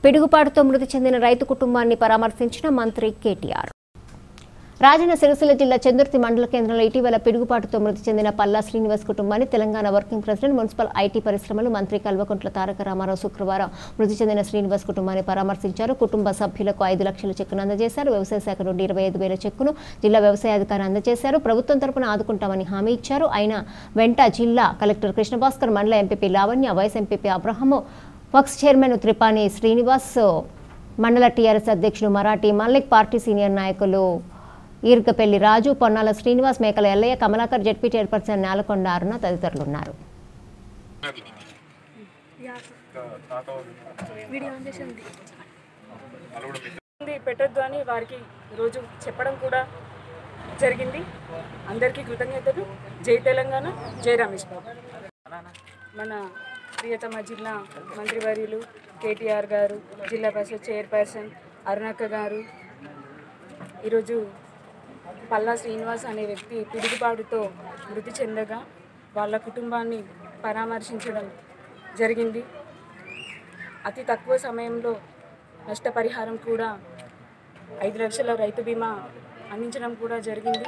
పిడుగుపాటుతో మృతి చెందిన రైతు కుటుంబాన్ని పరామర్శించిన మంత్రి కేటీఆర్ రాజన్న సిరిసిల్ల జిల్లా చందుర్తి మండల కేంద్రంలో ఇటీవల పిడుగుపాటుతో మృతి చెందిన పల్లా శ్రీనివాస్ కుటుంబాన్ని Telangana working president municipal IT పరిశ్రమలు మంత్రి కల్వకుంట్ల తారక రామారావు శుక్రవారం మృతి చెందిన శ్రీనివాస్ కుటుంబాన్ని పరామర్శించారు కుటుంబ సభ్యులకు ఐదు లక్షల చెక్కును అందజేశారు వ్యవసాయ శాఖ నుండి ఇరవై ఐదు వేల చెక్కును జిల్లా వ్యవసాయ అధికారి అందజేశారు ప్రభుత్వం తరపున ఆదుకుంటామని హామీ ఇచ్చారు అయినా వెంట జిల్లా కలెక్టర్ కృష్ణభాస్కర్ మండల MPP Lavanya vice MPP Abraham వక్స్ చైర్మన్ త్రిపాణి శ్రీనివాస్ మండల టీఆర్ఎస్ అధ్యక్షుడు మరాఠీ మల్లిక్ పార్టీ సీనియర్ నాయకులు ఈర్గపెల్లి రాజు పొన్నాల శ్రీనివాస్ మేకల ఎల్లయ్య కమలాకర్ జడ్పీ చైర్పర్సన్ నేలకొండ అరుణ తదితరులు ఉన్నారు ఉంది పెట్టొద్దు అని వారికి రోజు చెప్పడం కూడా జరిగింది అందరికీ కృతజ్ఞతలు జై తెలంగాణ జై రమేష్ బాబు మన ప్రియతమ జిల్లా మంత్రివర్యులు కేటీఆర్ గారు జిల్లా పరిషత్ చైర్పర్సన్ అరుణక్క గారు ఈరోజు పల్లా శ్రీనివాస్ అనే వ్యక్తి పిడుగుపాటుతో మృతి చెందగా వాళ్ళ కుటుంబాన్ని పరామర్శించడం జరిగింది అతి తక్కువ సమయంలో నష్టపరిహారం కూడా ఐదు లక్షల రైతు బీమా అందించడం కూడా జరిగింది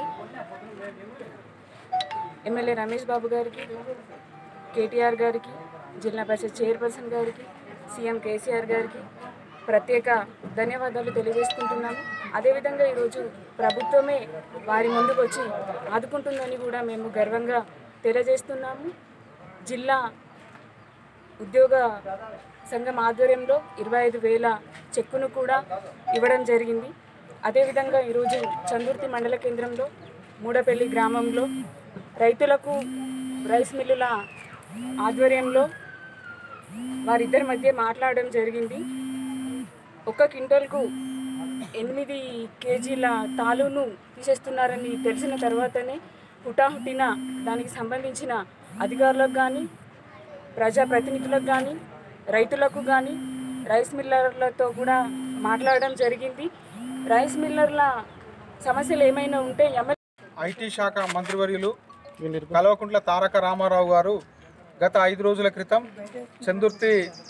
ఎమ్మెల్యే రమేష్ బాబు గారికి కేటీఆర్ గారికి జిల్లా పరిషత్ చైర్పర్సన్ గారికి సీఎం కేసీఆర్ గారికి ప్రత్యేక ధన్యవాదాలు తెలియజేసుకుంటున్నాము అదేవిధంగా ఈరోజు ప్రభుత్వమే వారి ముందుకు వచ్చి ఆదుకుంటుందని కూడా మేము గర్వంగా తెలియజేస్తున్నాము జిల్లా ఉద్యోగ సంఘం ఆధ్వర్యంలో ఇరవై ఐదు వేల చెక్కును కూడా ఇవ్వడం జరిగింది అదేవిధంగా ఈరోజు చందుర్తి మండల కేంద్రంలో మూడపల్లి గ్రామంలో రైతులకు రైస్ మిల్లుల ఆధ్వర్యంలో వారిద్దరి మధ్య మాట్లాడడం జరిగింది ఒక్క క్వింటల్కు ఎనిమిది కేజీల తాలును తీసేస్తున్నారని తెలిసిన తర్వాతనే హుటాహుటిన దానికి సంబంధించిన అధికారులకు కానీ ప్రజాప్రతినిధులకు కానీ రైతులకు కానీ రైస్ మిల్లర్లతో కూడా మాట్లాడడం జరిగింది రైస్ మిల్లర్ల సమస్యలు ఏమైనా ఉంటే ఎమ్మెల్యే ఐటీ శాఖ మంత్రివర్యులు కల్వకుంట్ల తారక రామారావు గారు గత ఐదు రోజుల క్రితం చందుర్తి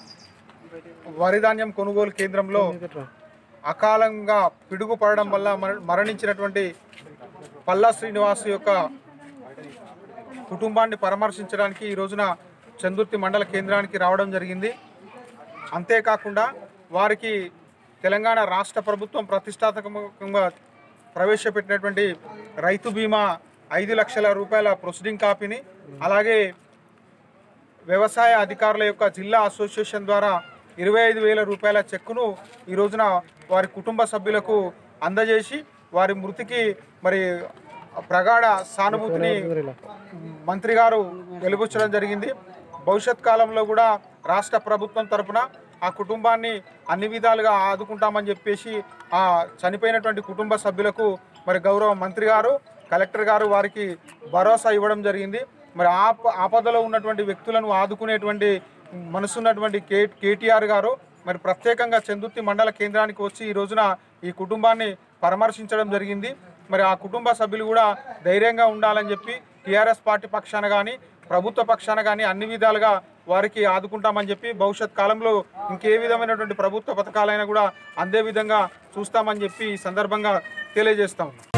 వరిధాన్యం కొనుగోలు కేంద్రంలో అకాలంగా పిడుగు పడడం వల్ల మర- మరణించినటువంటి పల్లా శ్రీనివాస్ యొక్క కుటుంబాన్ని పరామర్శించడానికి ఈ రోజున చందుర్తి మండల కేంద్రానికి రావడం జరిగింది అంతేకాకుండా వారికి తెలంగాణ రాష్ట్ర ప్రభుత్వం ప్రతిష్టాత్మకంగా ప్రవేశపెట్టినటువంటి రైతు బీమా ఐదు లక్షల రూపాయల ప్రొసీడింగ్ కాపీని అలాగే వ్యవసాయ అధికారుల యొక్క జిల్లా అసోసియేషన్ ద్వారా ఇరవై ఐదు వేల రూపాయల చెక్కును ఈ రోజున వారి కుటుంబ సభ్యులకు అందజేసి వారి మృతికి మరి ప్రగాఢ సానుభూతిని మంత్రి గారు వెలుబుచ్చడం జరిగింది భవిష్యత్ కాలంలో కూడా రాష్ట్ర ప్రభుత్వం తరపున ఆ కుటుంబాన్ని అన్ని విధాలుగా ఆదుకుంటామని చెప్పేసి ఆ చనిపోయినటువంటి కుటుంబ సభ్యులకు మరి గౌరవ మంత్రి గారు కలెక్టర్ గారు వారికి భరోసా ఇవ్వడం జరిగింది మరి ఆప ఆపదలో ఉన్నటువంటి వ్యక్తులను ఆదుకునేటువంటి మనసున్నటువంటి కే కేటీఆర్ గారు మరి ప్రత్యేకంగా చందుర్తి మండల కేంద్రానికి వచ్చి ఈ రోజున ఈ కుటుంబాన్ని పరామర్శించడం జరిగింది మరి ఆ కుటుంబ సభ్యులు కూడా ధైర్యంగా ఉండాలని చెప్పి టీఆర్ఎస్ పార్టీ పక్షాన కానీ ప్రభుత్వ పక్షాన కానీ అన్ని విధాలుగా వారికి ఆదుకుంటామని చెప్పి భవిష్యత్ కాలంలో ఇంకే విధమైనటువంటి ప్రభుత్వ పథకాలైనా కూడా అందే విధంగా చూస్తామని చెప్పి ఈ సందర్భంగా తెలియజేస్తా ఉన్నాం